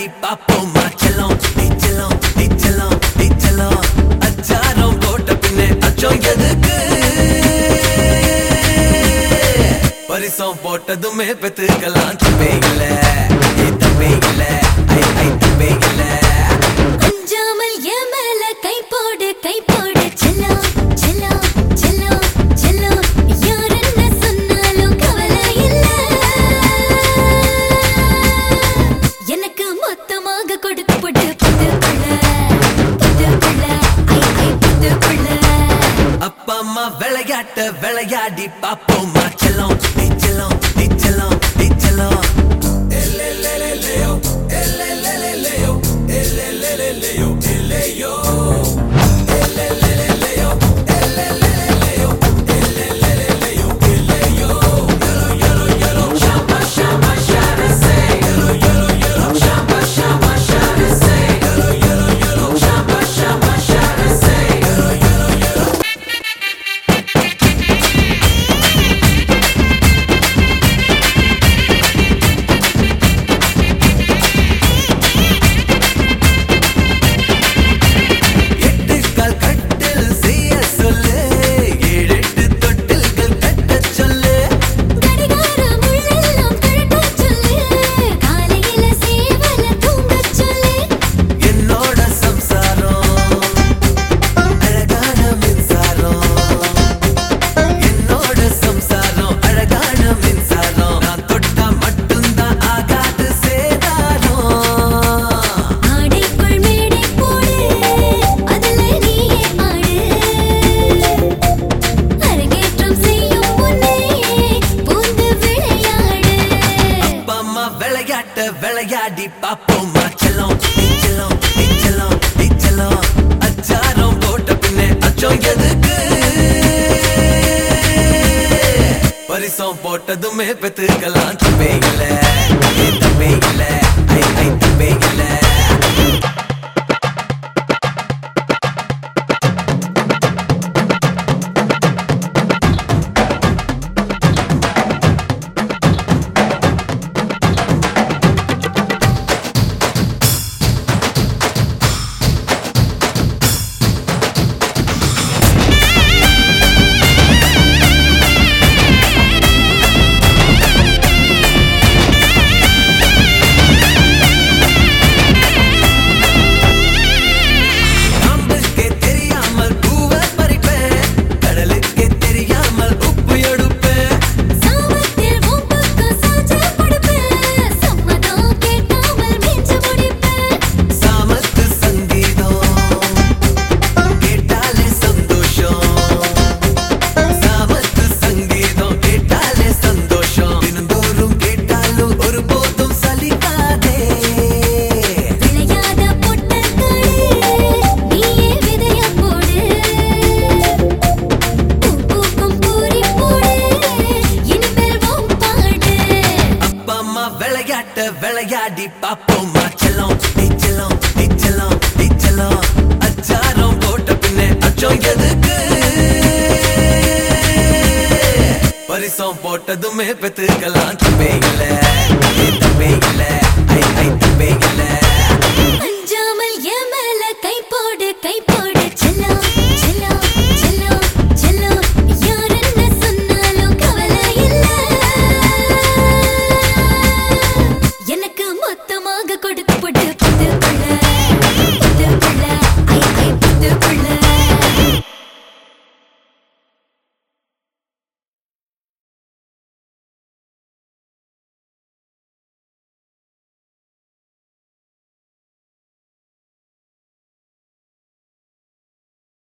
விளையாடி பாப்போமா செல்லம் நீ செல்லம் நீ செல்லம் நீ செல்லம் அச்சாரம் போட்ட பின்னே அச்சம் எதுக்கு பரிசம் போட்டதுமே பெத்துக்கலாம் தப்பே இல்ல ஏ தப்பே இல்ல ஐ ஐ தப்பே இல்ல அஞ்சாமல் என் மேல கை போடு கை போடு செல்லம் செல்லம் செல்லம் செல்லம் யார் என்ன சொன்னாலும் கவலை இல்ல எனக்கு மொத்தமாக கொடுத்து போட்டு புத்துக்குள்ள புத்துக்குள்ள ஐ ஐ புத்துக்குள்ள அப்பா அம்மா விளையாட்ட விளையாடி பாப்போமா செல்லம் நீ செல்லம் நீ செல்லம் நீ செல்லம் எட்டு கால் கட்டில் செய்ய சொல்லு ஏழு எட்டு தொட்டில்கள் கட்டச் சொல்லு கடிகார முள்ளெல்லாம் கழட்டச் சொல்லு காலையில சேவல தூங்கச் சொல்லு என்னோட சம்சாரம் அழகான மின்சாரம் என்னோட சம்சாரம் அழகான மின்சாரம் நான் தொட்டா மட்டும்தான் ஆகாது சேதாரம் ஆடைக்குள் மேடை போடு அதுல நீயே ஆடு அரங்கேற்றம் செய்யும் முன்னே பூந்து விளையாடு அப்பா அம்மா விளையாட்ட விளையாடி பாப்போமா செல்லம் நீ செல்லம் நீ செல்லம் நீ செல்லம் அச்சாரம் போட்ட பின்னே அச்சம் எதுக்கு பரிசம் போட்டதுமே பெத்துக்கலாம் தப்பே இல்ல ஏ தப்பே இல்ல ஐ ஐ தப்பே இல்ல காம்புக்கே தெரியாமல் பூவை பறிப்பேன் கடலுக்கே தெரியாமல் உப்பு எடுப்பேன் சாமத்தில் உன் பக்கம் சாஞ்சு படுப்பேன் சம்மதம் கேட்காமல் மிஞ்சு முடிப்பேன் சாமத்து சங்கீதம் கேட்டாலே சந்தோஷம் சாமத்து சங்கீதம் கேட்டாலே சந்தோஷம் தினந்தோறும் கேட்டாலும் ஒரு போதும் சலிக்காதே விளையாத பொட்டக்களே நீயே விதைய போடு பூ பூக்கும் பூரி போடு இனிமேல் உன் பாடு அப்பா அம்மா விளையாட்ட விளையாடி பாப்போமா செல்லம் நீ செல்லம் நீ செல்லம் நீ செல்லம் அச்சாரம் போட்ட பின்னே அச்சம் எதுக்கு பரிசம் போட்டதுமே பெத்துக்கலாம் தப்பே இல்ல ஏ தப்பே இல்ல ஐ ஐ தப்பே இல்ல